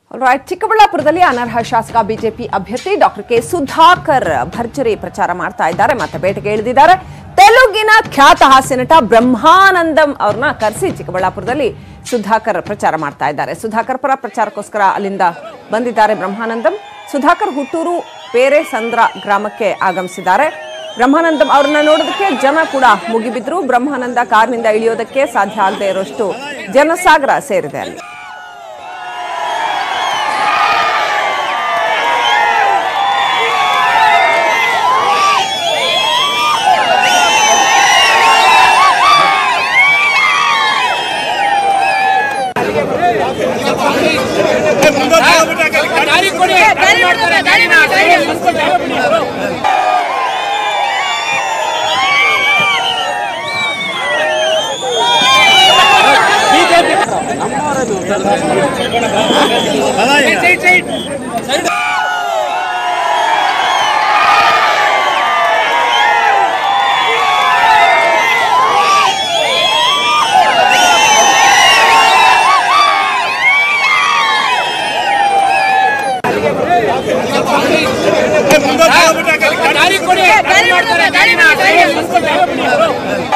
Right ಚಿಕ್ಕಬಳ್ಳಾಪುರದಲ್ಲಿ ಅನರ್ಹ ಶಾಸಕ ಬಿಜೆಪಿ ಅಭ್ಯರ್ಥಿ ಡಾಕ್ಟರ್ ಕೆ ಸುಧಾಕರ್ ಭರ್ಜರಿ ಪ್ರಚಾರ ಮಾಡ್ತಾ ಇದ್ದಾರೆ ಮತ್ತೆ ಬೇಟೆಗೆ ಇಳಿದಿದ್ದಾರೆ ತೆಲುಗಿನ ಖ್ಯಾತ ಹಾಸ್ಯ ನಟ ಬ್ರಹ್ಮಾನಂದಂ ಅವ್ರನ್ನ ಕರೆಸಿ ಚಿಕ್ಕಬಳ್ಳಾಪುರದಲ್ಲಿ ಸುಧಾಕರ್ ಪ್ರಚಾರ ಮಾಡ್ತಾ ಇದ್ದಾರೆ ಸುಧಾಕರ್ ಪರ ಪ್ರಚಾರಕ್ಕೋಸ್ಕರ ಅಲ್ಲಿಂದ ಬಂದಿದ್ದಾರೆ ಬ್ರಹ್ಮಾನಂದಂ ಸುಧಾಕರ್ ಹುಟ್ಟೂರು ಬೇರೆ ಸಂದ್ರ ಗ್ರಾಮಕ್ಕೆ ಆಗಮಿಸಿದ್ದಾರೆ ಬ್ರಹ್ಮಾನಂದಂ ಅವ್ರನ್ನ ನೋಡೋದಕ್ಕೆ ಜನ ಕೂಡ ಮುಗಿಬಿದ್ರು ಬ್ರಹ್ಮಾನಂದ ಕಾರ್ನಿಂದ ಇಳಿಯೋದಕ್ಕೆ ಸಾಧ್ಯ ಆಗದೆ ಇರೋಷ್ಟು ಜನಸಾಗರ ಸೇರಿದೆ ಅಲ್ಲಿ ದಾರಿ ಕೊಡಿ ದಾರಿ ಮಾಡ್ತಾರೆ ದಾರಿನ ದಾರಿ ನಿಲ್ಸ್ಕೊಂಡು ಜಾಗ ಬಿಡಿ ಅವರು. ಸೈಡ್ ಸೈಡ್ ಸೈಡ್ ದಾರಿ ಕೊಡಿ ದಾರಿ ಮಾಡ್ತಾರೆ ದಾರಿನ ದಾರಿ ನಿಲ್ಸ್ಕೊಂಡು ಜಾಗ ಬಿಡಿ ಅವರು.